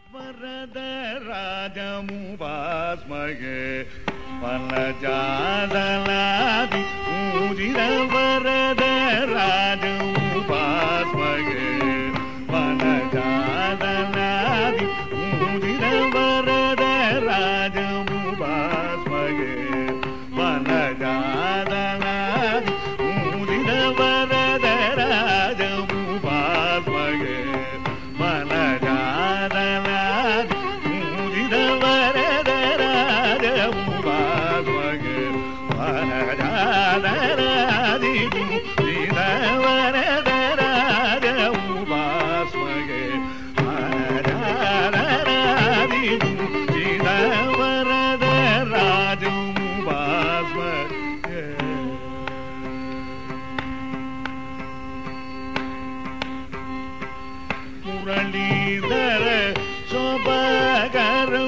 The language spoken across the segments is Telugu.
వరదరాజము వాస్మగే వనజాదలాది ఊజిర వరదరాజము వాస్మగే వనజాదలాది ఊజిర వరదరాజము వాస్మగే వనజాదలాది ఊజిర వరదరాజము వాస్మగే వనజాదలాది ఊజిర వరదరాజము వాస్మగే వనజాదలాది ఊజిర వరదరాజము వాస్మగే వనజాదలాది ఊజిర వరదరాజము వాస్మగే మురళీధర శోభాగరం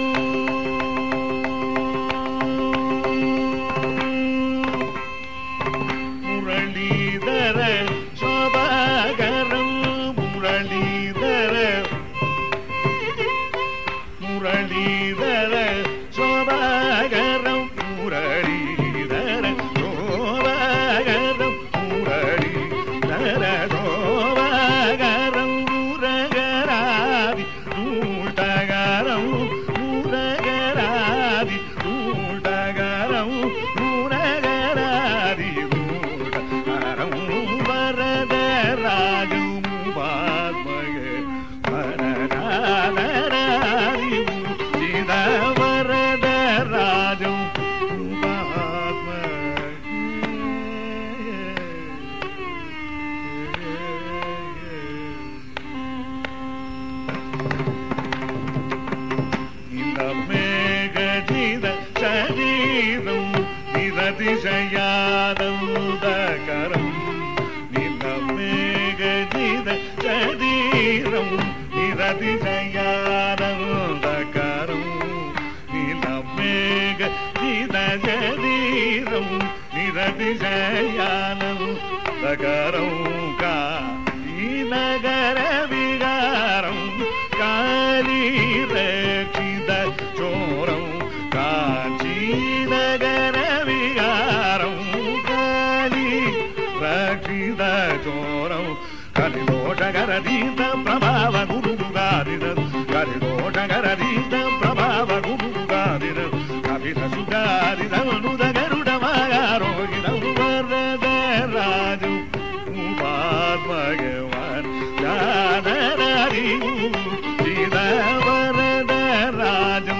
మురళీధర శోభాగరం మురళీధర మురళీధర శోభాగరం మురళీధర శోభాగరం మురళీధర శోభాగరం మురగరాది ఊటగరం మురగరాది ఊటగరం మురగరాది ఊటగరం వరదరాజు వాత్మగే వరదాదరాది చిద వరదరాజు മേഘജിത ശരീരം നിരതിശയാനന്ദകരം നില മേഘജിത ശരീരം നിരതിശയാനന്ദകരം നില മേഘജിത ശരീരം നിരതിശയാനന്ദകരം കാ ഈ നഗര വികാരം കാലിരക്ഷിത ചോരം കാഞ്ചീനഗര വികാരം കാലി రక్షిత చోరం కలిదోషగరదీత ప్రభావ గురుగాదిర కలిదోషగరదీత ప్రభావ గురుగాదిర కపిల సుగాదిరనుద గరుడ మాగారోగిరము వరద రాజు ఉపాత్మగవాన్ జానరాది చిద వరద రాజు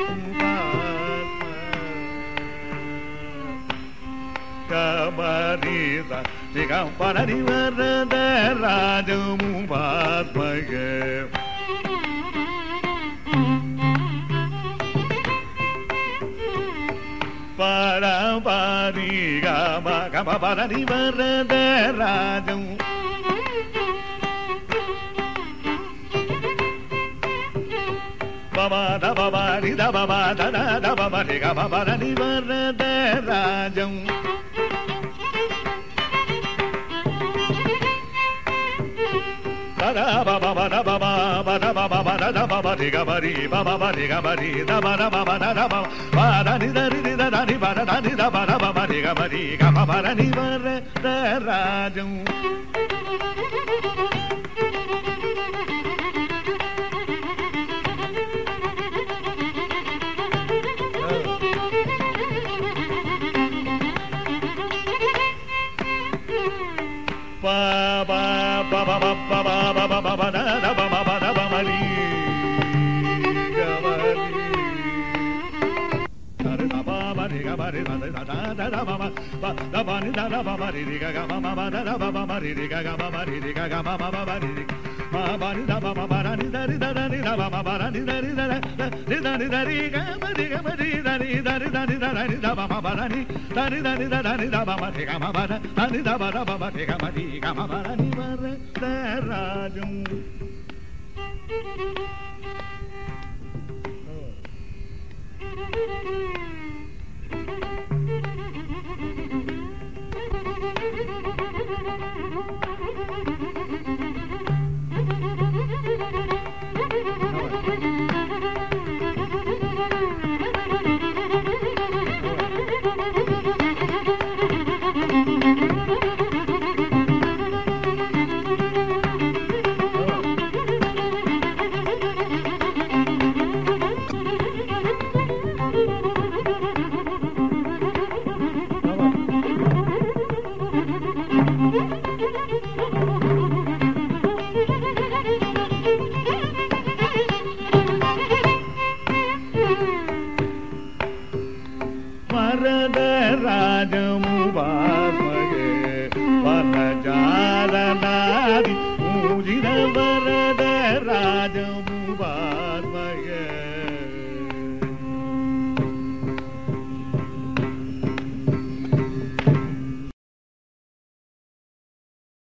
కబరీత దిగంబరని వరద రాజము పాత్మగ పరపారి గమ గమ పరని వరద రాజము బబా దబా రి దబా దద దబ రి గమ పరని వరద రాజము రాజం రాజం Thank you. వరద రాజము వారు